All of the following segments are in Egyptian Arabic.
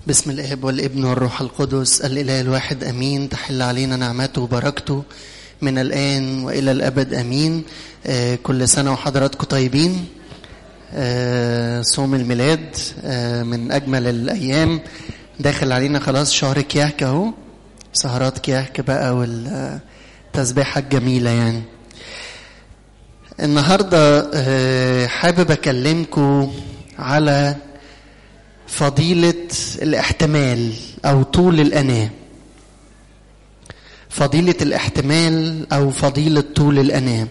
بسم الاب والابن والروح القدس الاله الواحد امين تحل علينا نعمته وبركته من الان والى الابد امين آه كل سنه وحضراتكم طيبين آه صوم الميلاد آه من اجمل الايام داخل علينا خلاص شهر كياك اهو سهرات كياك بقى والتسبيحه الجميله يعني النهارده آه حابب اكلمكم على فضيلة الاحتمال أو طول الأناة فضيلة الاحتمال أو فضيلة طول الأناة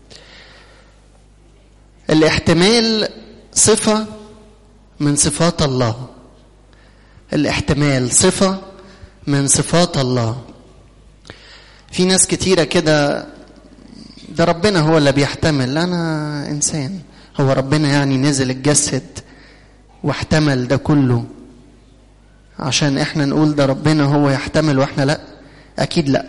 الاحتمال صفة من صفات الله الاحتمال صفة من صفات الله في ناس كتيرة كده ده ربنا هو اللي بيحتمل أنا إنسان هو ربنا يعني نزل الجسد واحتمل ده كله عشان احنا نقول ده ربنا هو يحتمل واحنا لا اكيد لا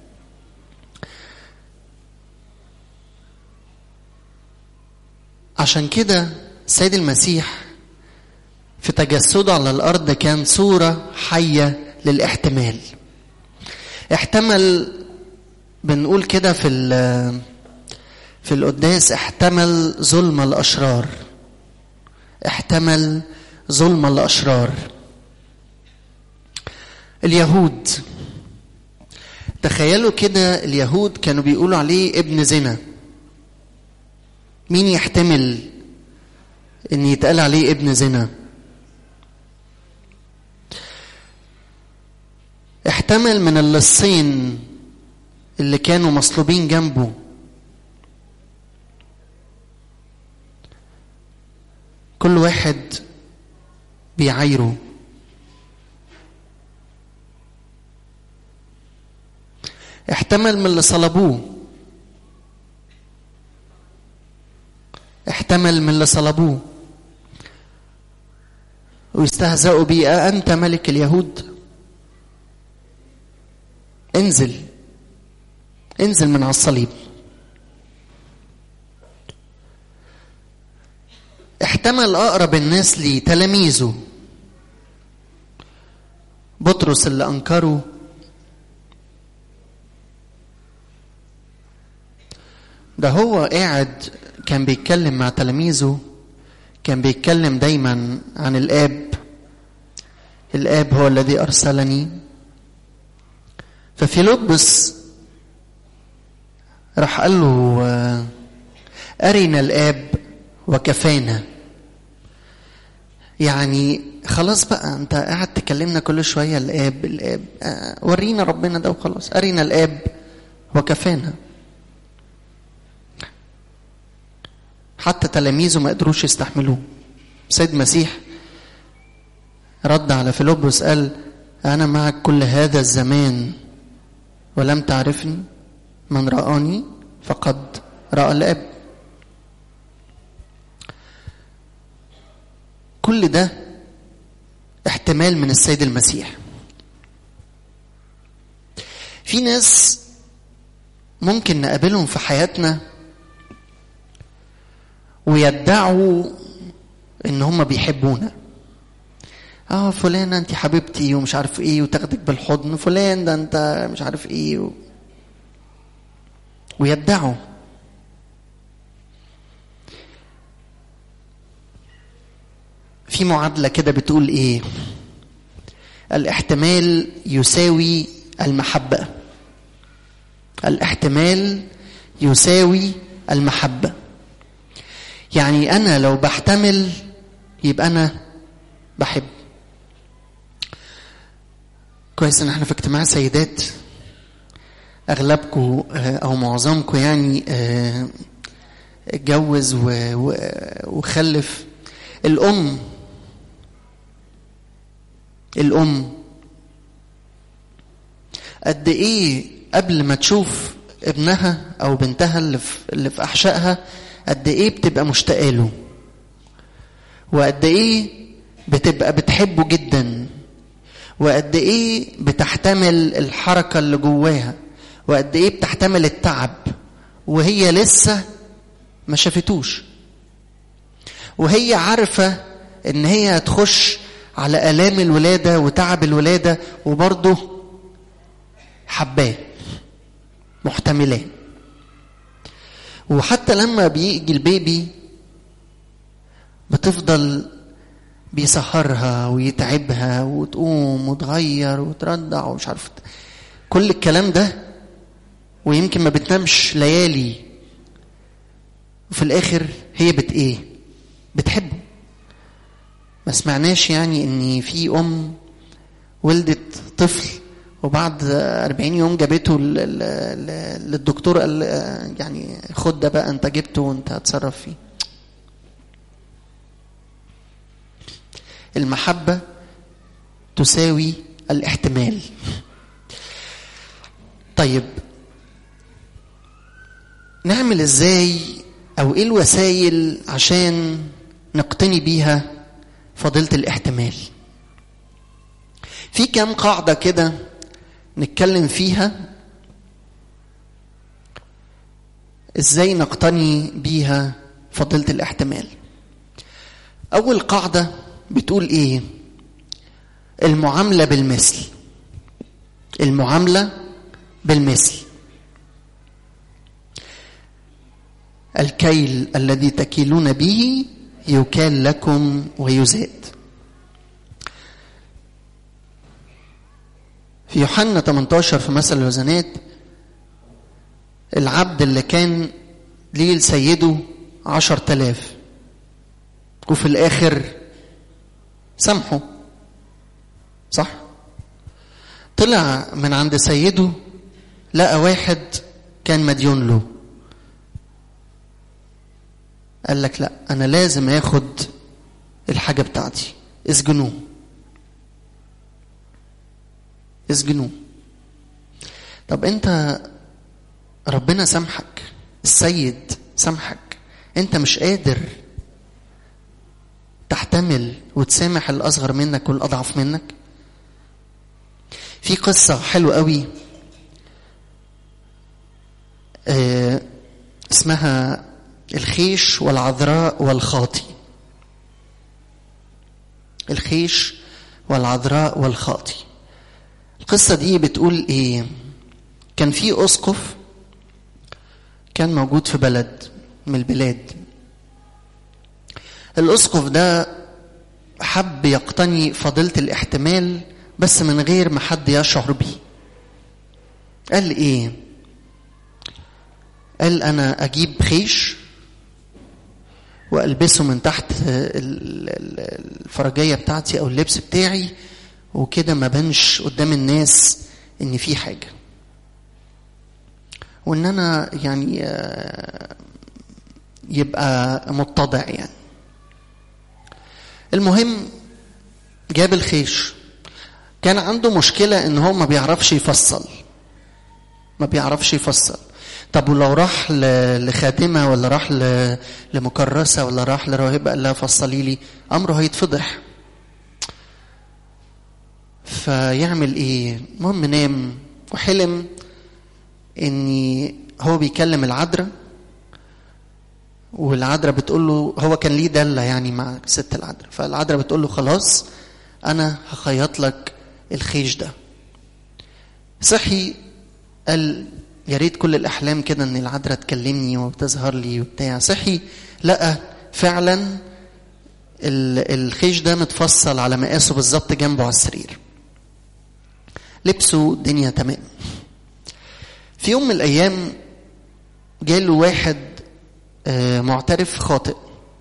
عشان كده سيد المسيح في تجسده على الارض كان صوره حيه للاحتمال احتمل بنقول كده في في القداس احتمل ظلم الاشرار احتمل ظلم الاشرار اليهود تخيلوا كده اليهود كانوا بيقولوا عليه ابن زنا مين يحتمل ان يتقال عليه ابن زنا احتمل من اللصين اللي كانوا مصلوبين جنبه كل واحد بيعايره احتمل من اللي صلبوه احتمل من اللي صلبوه ويستهزئوا بيه أنت ملك اليهود انزل انزل من على الصليب احتمل اقرب الناس لي تلاميذه بطرس اللي انكره ده هو قاعد كان بيتكلم مع تلاميذه كان بيتكلم دايما عن الاب الاب هو الذي ارسلني ففيلبس راح قال له ارنا الاب وكفانا يعني خلاص بقى انت قاعد تكلمنا كل شويه الاب الاب آه ورينا ربنا ده وخلاص ارينا الاب وكفانا حتى تلاميذه ما قدروش يستحملوه سيد مسيح رد على فيلبس قال انا معك كل هذا الزمان ولم تعرفني من رآني فقد رأى الاب كل ده احتمال من السيد المسيح في ناس ممكن نقابلهم في حياتنا ويدعوا ان هم بيحبونا اه فلانة انت حبيبتي ومش عارف ايه وتاخدك بالحضن فلان ده انت مش عارف ايه و... ويدعوا في معادلة كده بتقول إيه؟ الاحتمال يساوي المحبة. الاحتمال يساوي المحبة. يعني أنا لو بحتمل يبقى أنا بحب. كويس إن احنا في اجتماع سيدات أغلبكم أو معظمكم يعني اتجوز وخلف الأم الأم قد إيه قبل ما تشوف ابنها أو بنتها اللي في, اللي في أحشائها قد إيه بتبقى مشتاقة له وقد إيه بتبقى بتحبه جدا وقد إيه بتحتمل الحركة اللي جواها وقد إيه بتحتمل التعب وهي لسه ما شافتوش وهي عارفة ان هي هتخش على آلام الولادة وتعب الولادة وبرضه حباه محتملاه وحتى لما بيجي البيبي بتفضل بيسهرها ويتعبها وتقوم وتغير وترضع ومش عارف كل الكلام ده ويمكن ما بتنامش ليالي وفي الاخر هي بت ايه بتحبه ما سمعناش يعني ان في ام ولدت طفل وبعد 40 يوم جابته للدكتور قال يعني خد ده بقى انت جبته وانت هتصرف فيه المحبة تساوي الاحتمال طيب نعمل ازاي او ايه الوسائل عشان نقتني بيها فضيلة الاحتمال في كام قاعدة كده نتكلم فيها ازاي نقتني بيها فضيلة الاحتمال اول قاعدة بتقول ايه المعاملة بالمثل المعاملة بالمثل الكيل الذي تكيلون به يكال لكم ويزاد في يوحنا 18 في مثل الوزنات العبد اللي كان ليه لسيده عشر تلاف وفي الآخر سامحه صح طلع من عند سيده لقى واحد كان مديون له قال لك لا انا لازم اخد الحاجه بتاعتي اسجنوه اسجنوه طب انت ربنا سامحك السيد سامحك انت مش قادر تحتمل وتسامح الاصغر منك والاضعف منك في قصه حلوه قوي آه اسمها الخيش والعذراء والخاطي الخيش والعذراء والخاطي القصة دي بتقول ايه كان في اسقف كان موجود في بلد من البلاد الاسقف ده حب يقتني فضيلة الاحتمال بس من غير ما حد يشعر بيه قال ايه قال انا اجيب خيش والبسه من تحت الفرجيه بتاعتي او اللبس بتاعي وكده ما بنش قدام الناس ان في حاجه وان انا يعني يبقى متضع يعني المهم جاب الخيش كان عنده مشكلة ان هو ما بيعرفش يفصل ما بيعرفش يفصل طب ولو راح لخادمة ولا راح لمكرسة ولا راح لراهبة قال لها فصلي لي أمره هيتفضح فيعمل ايه المهم نام وحلم ان هو بيكلم العذراء والعذراء بتقول له هو كان ليه دله يعني مع ست العذراء فالعذراء بتقول له خلاص انا هخيط لك الخيش ده صحي قال يا ريت كل الاحلام كده ان العذراء تكلمني وبتظهر لي وبتاع صحي لقى فعلا الخيش ده متفصل على مقاسه بالظبط جنبه على السرير لبسه الدنيا تمام في يوم من الايام جاله واحد معترف خاطئ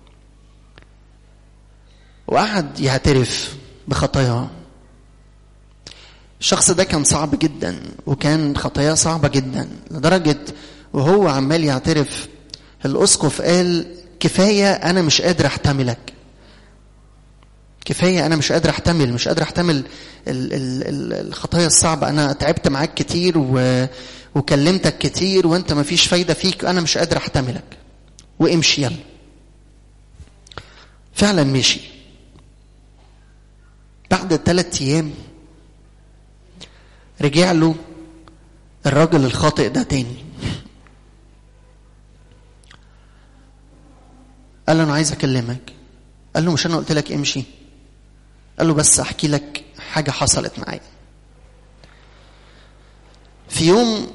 وقعد يعترف بخطاياه الشخص ده كان صعب جدا وكان خطاياه صعبة جدا لدرجة وهو عمال يعترف الأسقف قال كفاية أنا مش قادر أحتملك كفاية أنا مش قادر أحتمل مش قادر أحتمل الخطايا الصعبة أنا تعبت معاك كتير و... وكلمتك كتير وأنت ما فيش فايدة فيك أنا مش قادر أحتملك وامشي يلا فعلا مشي بعد ثلاثة أيام رجع له الراجل الخاطئ ده تاني قال له انا عايز اكلمك قال له مش انا قلت لك امشي قال له بس احكي لك حاجه حصلت معايا في يوم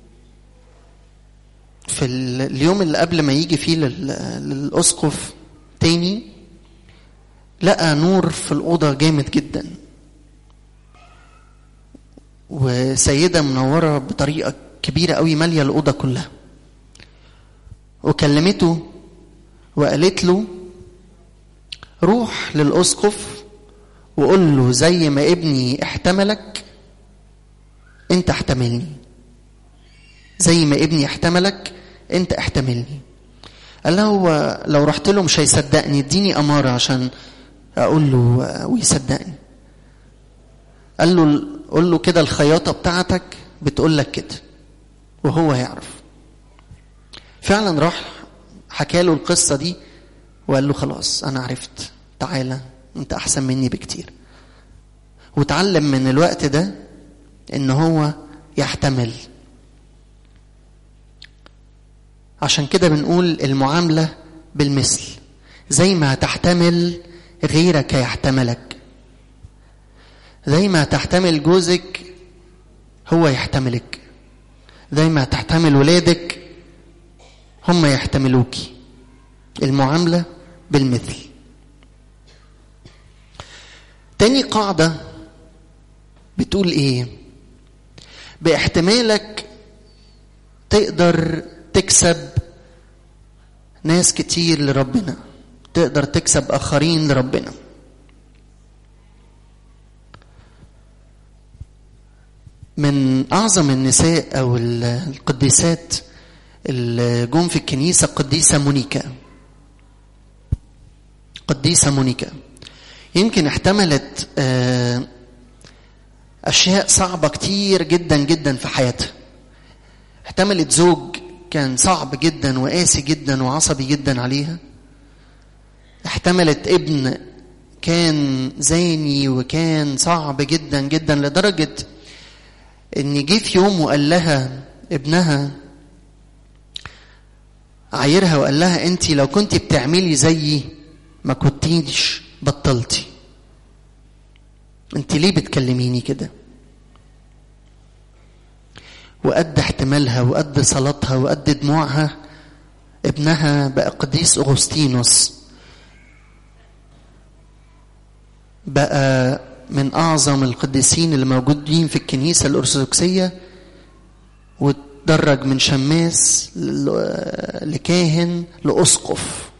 في اليوم اللي قبل ما يجي فيه للاسقف تاني لقى نور في الاوضه جامد جدا وسيده منوره بطريقه كبيره قوي ماليه الاوضه كلها وكلمته وقالت له روح للاسقف وقول له زي ما ابني احتملك انت احتملني زي ما ابني احتملك انت احتملني قال له هو لو رحت له مش هيصدقني اديني اماره عشان اقول له ويصدقني قال له قول له كده الخياطه بتاعتك بتقول لك كده وهو هيعرف فعلا راح حكى له القصه دي وقال له خلاص انا عرفت تعالى انت احسن مني بكتير وتعلم من الوقت ده ان هو يحتمل عشان كده بنقول المعامله بالمثل زي ما تحتمل غيرك يحتملك زي ما تحتمل جوزك هو يحتملك زي ما تحتمل ولادك هم يحتملوك المعامله بالمثل تاني قاعده بتقول ايه باحتمالك تقدر تكسب ناس كتير لربنا تقدر تكسب اخرين لربنا من اعظم النساء او القديسات اللي جم في الكنيسه القديسه مونيكا قديسه مونيكا يمكن احتملت اشياء صعبه كتير جدا جدا في حياتها احتملت زوج كان صعب جدا وقاسي جدا وعصبي جدا عليها احتملت ابن كان زاني وكان صعب جدا جدا لدرجة ان جه في يوم وقال لها ابنها عايرها وقال لها انت لو كنت بتعملي زيي ما كنتيش بطلتي انت ليه بتكلميني كده وقد احتمالها وقد صلاتها وقد دموعها ابنها بقى قديس اغسطينوس بقى من اعظم القديسين اللي موجودين في الكنيسه الارثوذكسيه وتدرج من شماس لكاهن لاسقف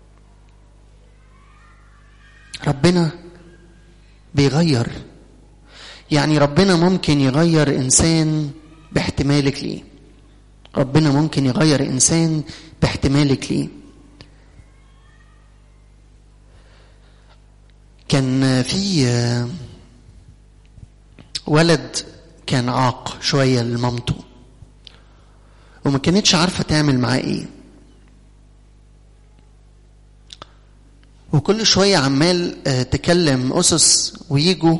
ربنا بيغير يعني ربنا ممكن يغير انسان باحتمالك ليه ربنا ممكن يغير انسان باحتمالك ليه كان في ولد كان عاق شويه لمامته وما كانتش عارفه تعمل معاه ايه وكل شويه عمال تكلم اسس ويجوا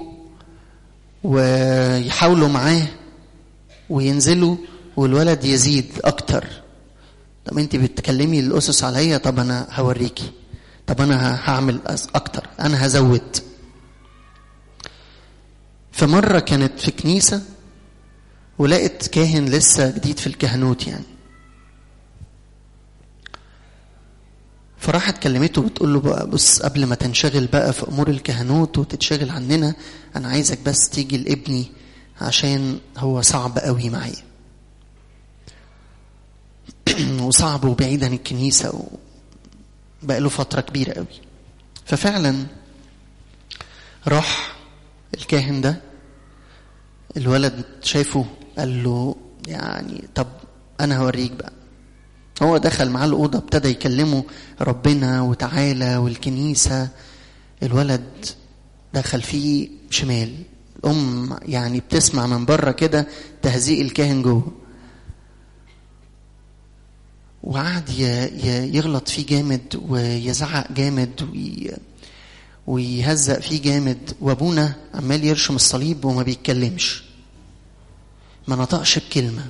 ويحاولوا معاه وينزلوا والولد يزيد اكتر طب انت بتكلمي الاسس عليا طب انا هوريكي طب انا هعمل اكتر انا هزود فمره كانت في كنيسه ولقت كاهن لسه جديد في الكهنوت يعني فراحت كلمته بتقول له بقى بص قبل ما تنشغل بقى في امور الكهنوت وتتشغل عننا انا عايزك بس تيجي لابني عشان هو صعب قوي معايا وصعب وبعيد عن الكنيسة بقى له فترة كبيرة قوي ففعلا راح الكاهن ده الولد شايفه قال له يعني طب انا هوريك بقى هو دخل معاه الأوضة ابتدى يكلمه ربنا وتعالى والكنيسة الولد دخل فيه شمال الأم يعني بتسمع من بره كده تهزيء الكاهن جوه وقعد يغلط فيه جامد ويزعق جامد وي ويهزق فيه جامد وابونا عمال يرشم الصليب وما بيتكلمش ما نطقش بكلمة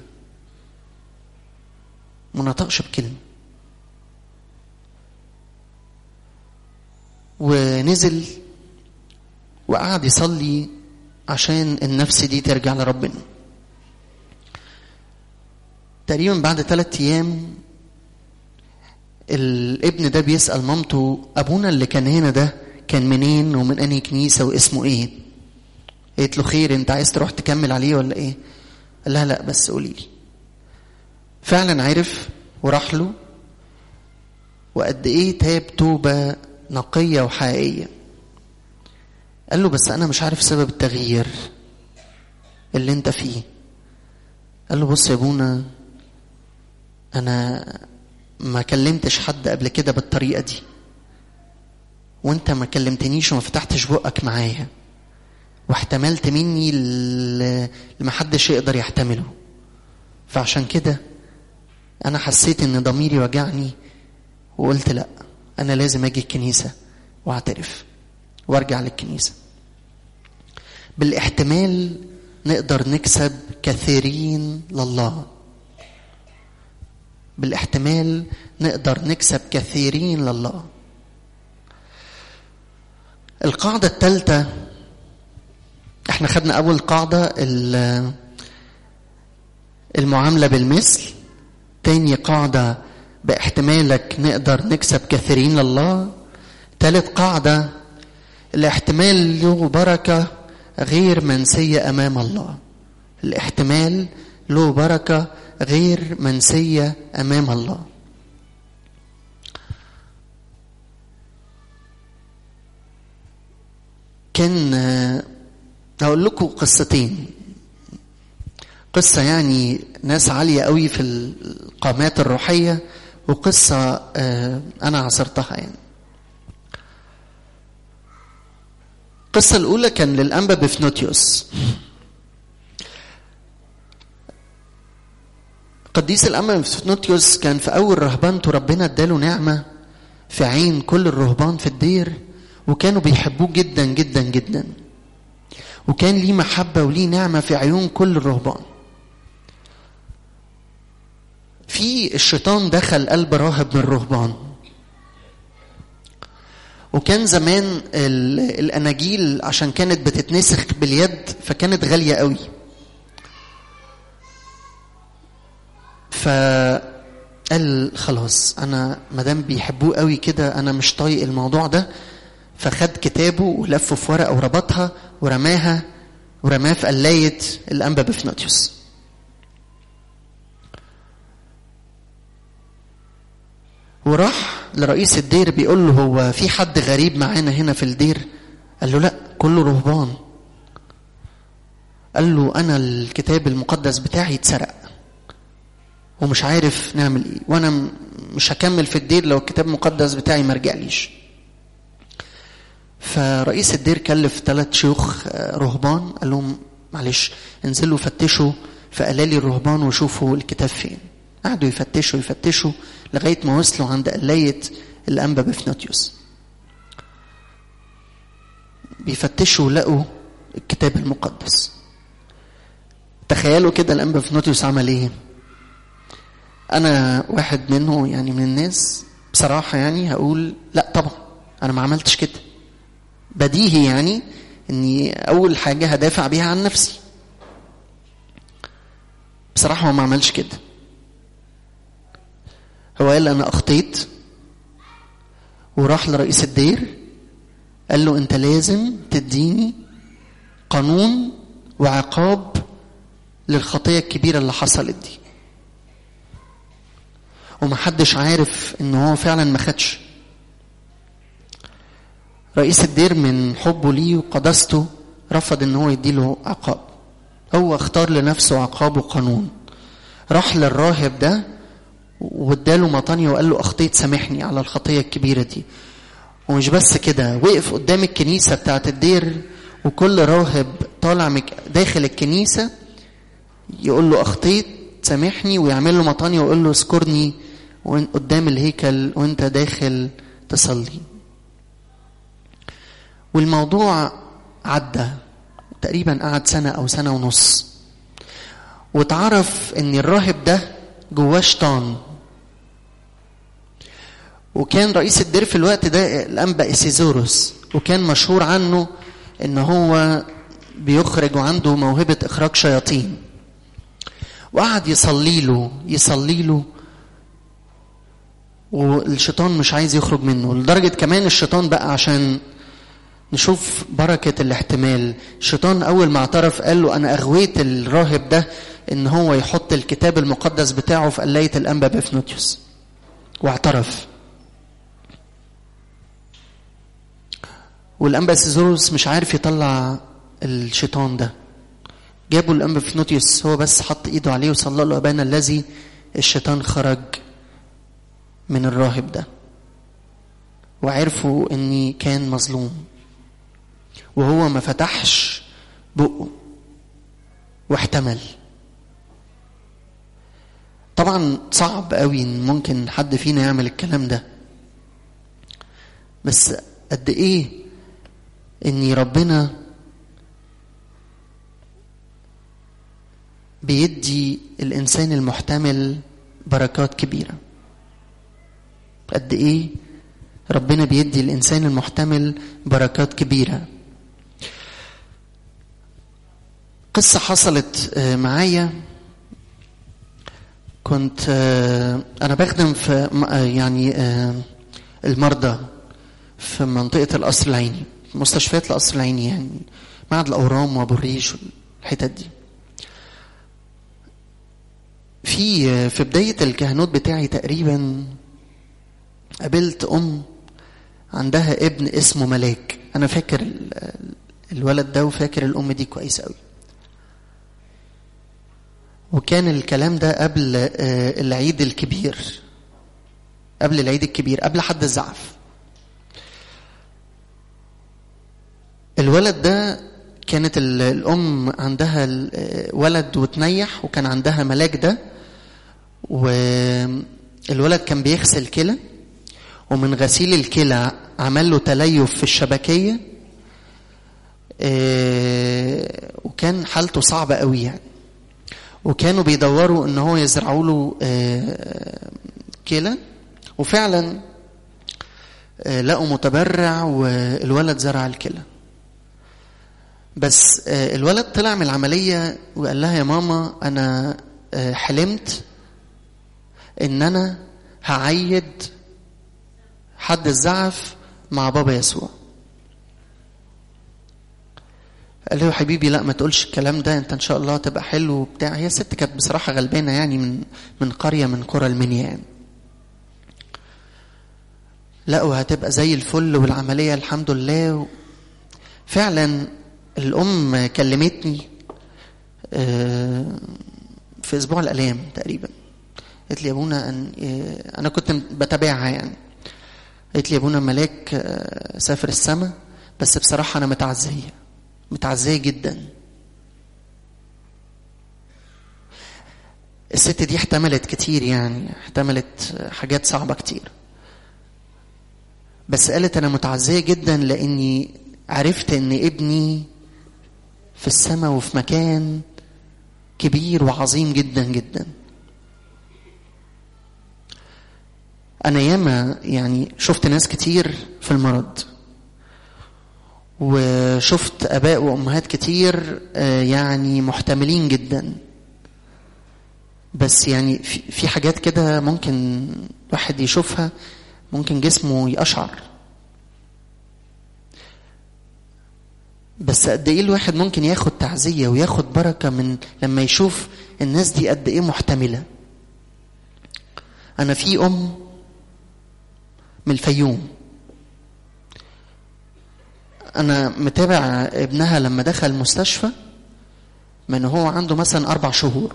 ما نطقش بكلمة ونزل وقعد يصلي عشان النفس دي ترجع لربنا تقريبا بعد ثلاثة أيام الابن ده بيسأل مامته أبونا اللي كان هنا ده كان منين ومن أنهي كنيسة واسمه إيه قالت له خير أنت عايز تروح تكمل عليه ولا إيه قال لها لا بس قولي لي فعلا عرف وراح له وقد إيه تاب توبة نقية وحقيقية قال له بس أنا مش عارف سبب التغيير اللي أنت فيه قال له بص يا ابونا أنا ما كلمتش حد قبل كده بالطريقة دي وانت ما كلمتنيش وما فتحتش بقك معايا واحتملت مني اللي محدش يقدر يحتمله فعشان كده انا حسيت ان ضميري وجعني وقلت لا انا لازم اجي الكنيسة واعترف وارجع للكنيسة بالاحتمال نقدر نكسب كثيرين لله بالاحتمال نقدر نكسب كثيرين لله القاعدة الثالثة احنا خدنا أول قاعدة المعاملة بالمثل تاني قاعدة باحتمالك نقدر نكسب كثيرين لله ثالث قاعدة الاحتمال له بركة غير منسية أمام الله الاحتمال له بركة غير منسية أمام الله كان هقول لكم قصتين قصة يعني ناس عالية قوي في القامات الروحية وقصة أنا عصرتها يعني القصة الأولى كان للأنبا بفنوتيوس قديس الأنبا بفنوتيوس كان في أول رهبانته ربنا اداله نعمة في عين كل الرهبان في الدير وكانوا بيحبوه جدا جدا جدا وكان ليه محبة وليه نعمة في عيون كل الرهبان في الشيطان دخل قلب راهب من الرهبان وكان زمان الاناجيل عشان كانت بتتنسخ باليد فكانت غاليه قوي فقال خلاص انا مادام بيحبوه قوي كده انا مش طايق الموضوع ده فخد كتابه ولفه في ورقه وربطها ورماها ورماه في قلايه الانبا بفنوتيوس وراح لرئيس الدير بيقول له هو في حد غريب معانا هنا في الدير قال له لا كله رهبان قال له انا الكتاب المقدس بتاعي اتسرق ومش عارف نعمل ايه وانا مش هكمل في الدير لو الكتاب المقدس بتاعي ما رجعليش فرئيس الدير كلف ثلاث شيوخ رهبان قال لهم معلش انزلوا فتشوا في قلالي الرهبان وشوفوا الكتاب فين قعدوا يفتشوا يفتشوا لغاية ما وصلوا عند قلاية الأنبا بفنوتيوس بيفتشوا لقوا الكتاب المقدس تخيلوا كده الأنبا بفنوتيوس عمل ايه أنا واحد منه يعني من الناس بصراحة يعني هقول لا طبعا أنا ما عملتش كده بديهي يعني اني اول حاجه هدافع بيها عن نفسي بصراحه هو ما عملش كده هو قال انا اخطيت وراح لرئيس الدير قال له انت لازم تديني قانون وعقاب للخطيه الكبيره اللي حصلت دي ومحدش عارف ان هو فعلا ما خدش رئيس الدير من حبه ليه وقدسته رفض ان هو يديله عقاب هو اختار لنفسه عقاب وقانون راح للراهب ده واداله مطانية وقال له اخطيت سامحني على الخطية الكبيرة دي ومش بس كده وقف قدام الكنيسة بتاعت الدير وكل راهب طالع داخل الكنيسة يقول له اخطيت سامحني ويعمل له مطانية ويقول له اذكرني قدام الهيكل وانت داخل تصلي والموضوع عدى تقريبا قعد سنة أو سنة ونص واتعرف ان الراهب ده جواه شيطان وكان رئيس الدير في الوقت ده الانبا اسيزوروس وكان مشهور عنه ان هو بيخرج وعنده موهبة اخراج شياطين وقعد يصلي له يصلي له والشيطان مش عايز يخرج منه لدرجة كمان الشيطان بقى عشان نشوف بركة الاحتمال الشيطان أول ما اعترف قال له أنا أغويت الراهب ده إن هو يحط الكتاب المقدس بتاعه في قلاية الأنبا بفنوتيوس واعترف والأنبا سيزوروس مش عارف يطلع الشيطان ده جابوا الأنبا بفنوتيوس هو بس حط إيده عليه وصلى له أبانا الذي الشيطان خرج من الراهب ده وعرفوا اني كان مظلوم وهو ما فتحش بقه واحتمل طبعا صعب قوي ان ممكن حد فينا يعمل الكلام ده بس قد ايه اني ربنا بيدي الانسان المحتمل بركات كبيره قد ايه ربنا بيدي الانسان المحتمل بركات كبيره قصه حصلت معايا كنت انا بخدم في يعني المرضى في منطقه القصر العيني مستشفيات القصر العيني يعني معهد الاورام وابو الريش والحتت دي في في بدايه الكهنوت بتاعي تقريبا قابلت ام عندها ابن اسمه ملاك انا فاكر الولد ده وفاكر الام دي كويس قوي وكان الكلام ده قبل العيد الكبير قبل العيد الكبير قبل حد الزعف الولد ده كانت الام عندها ولد وتنيح وكان عندها ملاك ده والولد كان بيغسل كلى ومن غسيل الكلى عمل له تليف في الشبكية آه وكان حالته صعبة قوي يعني وكانوا بيدوروا ان هو يزرعوا له آه كلى وفعلا آه لقوا متبرع والولد زرع الكلى بس الولد طلع من العملية وقال لها يا ماما أنا حلمت إن أنا هعيد حد الزعف مع بابا يسوع قال له حبيبي لا ما تقولش الكلام ده انت ان شاء الله تبقى حلو وبتاع هي ست كانت بصراحه غلبانه يعني من من قريه من قرى المنيا يعني لا وهتبقى زي الفل والعمليه الحمد لله فعلا الام كلمتني في اسبوع الالام تقريبا قالت لي يا ابونا أن انا كنت بتابعها يعني قالت لي يا ابونا ملاك سافر السماء بس بصراحه انا متعزيه متعزيه جدا الست دي احتملت كتير يعني احتملت حاجات صعبه كتير بس قالت انا متعزيه جدا لاني عرفت ان ابني في السماء وفي مكان كبير وعظيم جدا جدا انا ياما يعني شفت ناس كتير في المرض وشفت اباء وامهات كتير يعني محتملين جدا بس يعني في حاجات كده ممكن واحد يشوفها ممكن جسمه يقشعر بس قد ايه الواحد ممكن ياخد تعزيه وياخد بركه من لما يشوف الناس دي قد ايه محتمله انا في ام من الفيوم انا متابع ابنها لما دخل المستشفى من هو عنده مثلا اربع شهور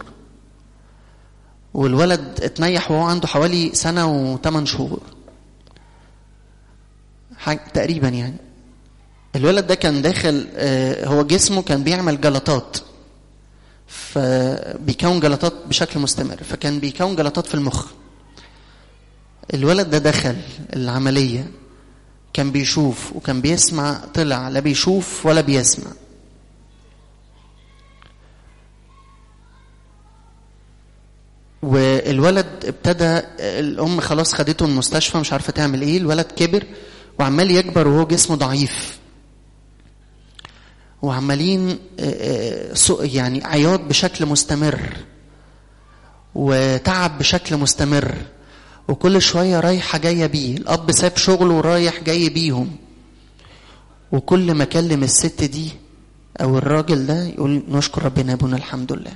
والولد اتنيح وهو عنده حوالي سنه وثمان شهور تقريبا يعني الولد ده كان داخل هو جسمه كان بيعمل جلطات فبيكون جلطات بشكل مستمر فكان بيكون جلطات في المخ الولد ده دخل العملية كان بيشوف وكان بيسمع طلع لا بيشوف ولا بيسمع والولد ابتدى الام خلاص خدته المستشفى مش عارفه تعمل ايه الولد كبر وعمال يكبر وهو جسمه ضعيف وعمالين يعني عياط بشكل مستمر وتعب بشكل مستمر وكل شوية رايحة جاية بيه الأب ساب شغله ورايح جاي بيهم وكل ما أكلم الست دي أو الراجل ده يقول نشكر ربنا يا ابونا الحمد لله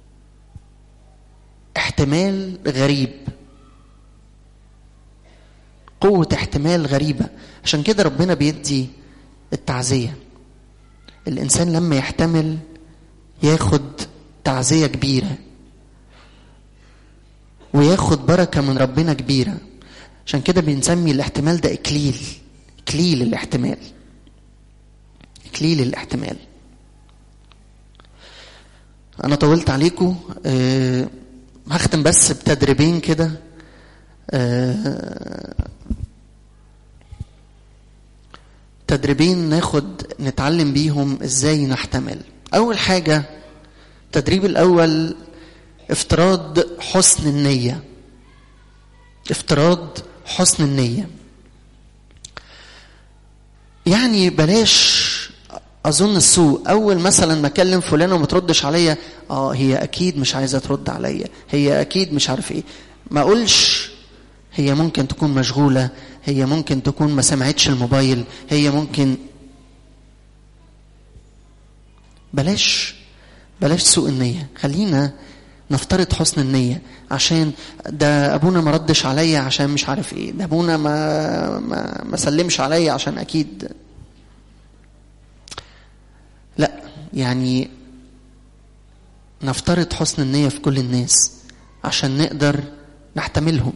احتمال غريب قوة احتمال غريبة عشان كده ربنا بيدي التعزية الإنسان لما يحتمل ياخد تعزية كبيرة وياخد بركة من ربنا كبيرة عشان كده بنسمي الاحتمال ده إكليل إكليل الاحتمال إكليل الاحتمال أنا طولت عليكم أه هختم بس بتدريبين كده أه تدريبين ناخد نتعلم بيهم ازاي نحتمل اول حاجه التدريب الاول افتراض حسن النيه افتراض حسن النيه يعني بلاش اظن السوء اول مثلا ما اكلم فلانه وما تردش عليا اه هي اكيد مش عايزه ترد عليا هي اكيد مش عارف ايه ما اقولش هي ممكن تكون مشغوله هي ممكن تكون ما سمعتش الموبايل هي ممكن بلاش بلاش سوء النية خلينا نفترض حسن النية عشان ده أبونا ما ردش عليا عشان مش عارف إيه ده أبونا ما ما, ما سلمش عليا عشان أكيد لا يعني نفترض حسن النية في كل الناس عشان نقدر نحتملهم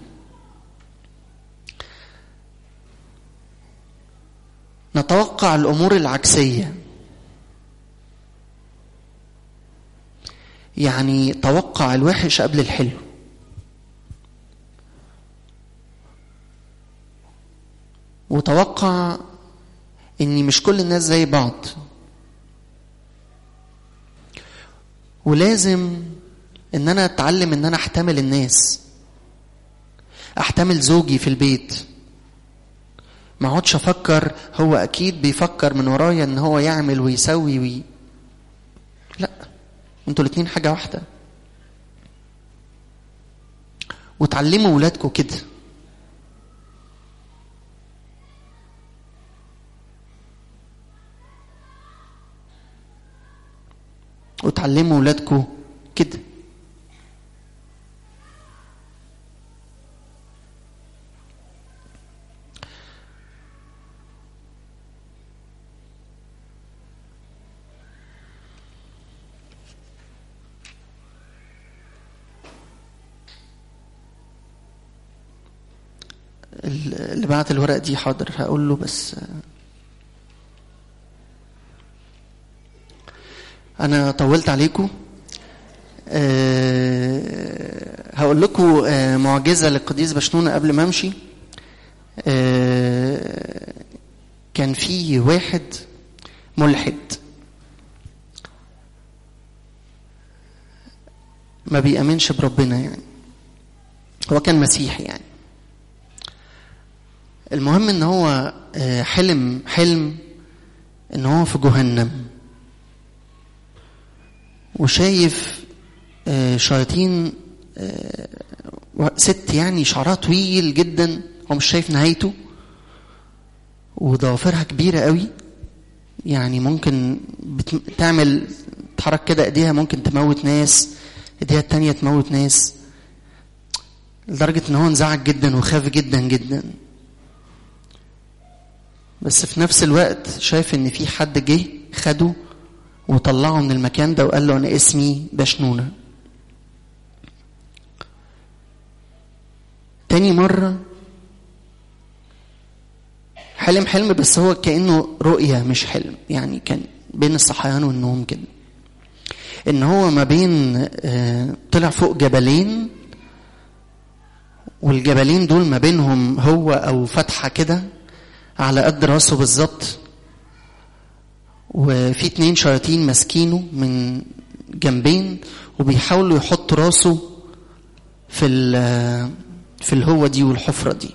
نتوقع الامور العكسيه يعني توقع الوحش قبل الحلو وتوقع ان مش كل الناس زي بعض ولازم ان انا اتعلم ان انا احتمل الناس احتمل زوجي في البيت ما اقعدش افكر هو اكيد بيفكر من ورايا ان هو يعمل ويسوي وي لا انتوا الاتنين حاجه واحده وتعلموا ولادكم كده وتعلموا ولادكم كده اللي بعت الورق دي حاضر هقول له بس انا طولت عليكم أه هقول لكم أه معجزه للقديس بشنونه قبل ما امشي أه كان في واحد ملحد ما بيأمنش بربنا يعني هو كان مسيحي يعني المهم ان هو حلم حلم ان هو في جهنم وشايف شياطين ست يعني شعرها طويل جدا هو مش شايف نهايته وضوافرها كبيرة قوي يعني ممكن تعمل تحرك كده ايديها ممكن تموت ناس ايديها التانية تموت ناس لدرجة ان هو انزعج جدا وخاف جدا جدا بس في نفس الوقت شايف ان في حد جه خده وطلعه من المكان ده وقال له انا اسمي بشنونه تاني مرة حلم حلم بس هو كأنه رؤية مش حلم يعني كان بين الصحيان والنوم كده ان هو ما بين طلع فوق جبلين والجبلين دول ما بينهم هو او فتحة كده على قد راسه بالظبط وفي اتنين شياطين ماسكينه من جنبين وبيحاولوا يحطوا راسه في في الهوة دي والحفرة دي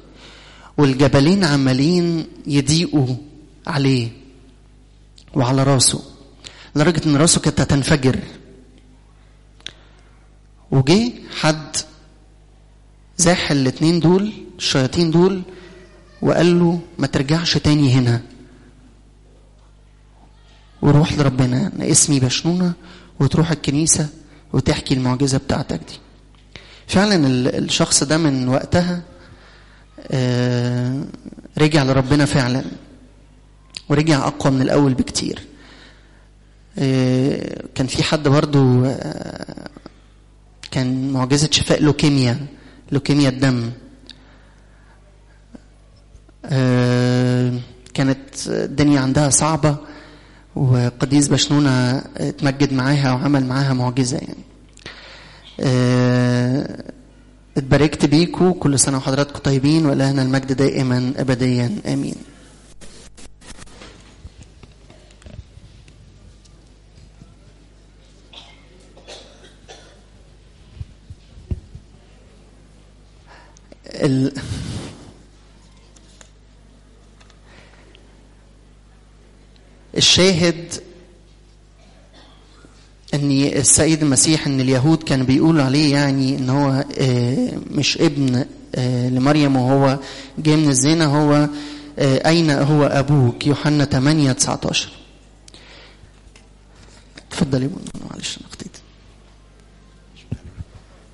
والجبلين عمالين يضيقوا عليه وعلى راسه لدرجة إن راسه كانت هتنفجر وجه حد زاح الاتنين دول الشياطين دول وقال له ما ترجعش تاني هنا وروح لربنا أنا اسمي بشنونة وتروح الكنيسة وتحكي المعجزة بتاعتك دي فعلا الشخص ده من وقتها رجع لربنا فعلا ورجع أقوى من الأول بكتير كان في حد برضو كان معجزة شفاء لوكيميا لوكيميا الدم كانت الدنيا عندها صعبة وقديس بشنونة اتمجد معاها وعمل معاها معجزة يعني اتباركت بيكم كل سنة وحضراتكم طيبين ولهنا المجد دائما أبديا آمين ال... الشاهد ان السيد المسيح ان اليهود كانوا بيقولوا عليه يعني ان هو مش ابن لمريم وهو جاي من الزنا هو اين هو ابوك يوحنا 8 19 اتفضل يا معلش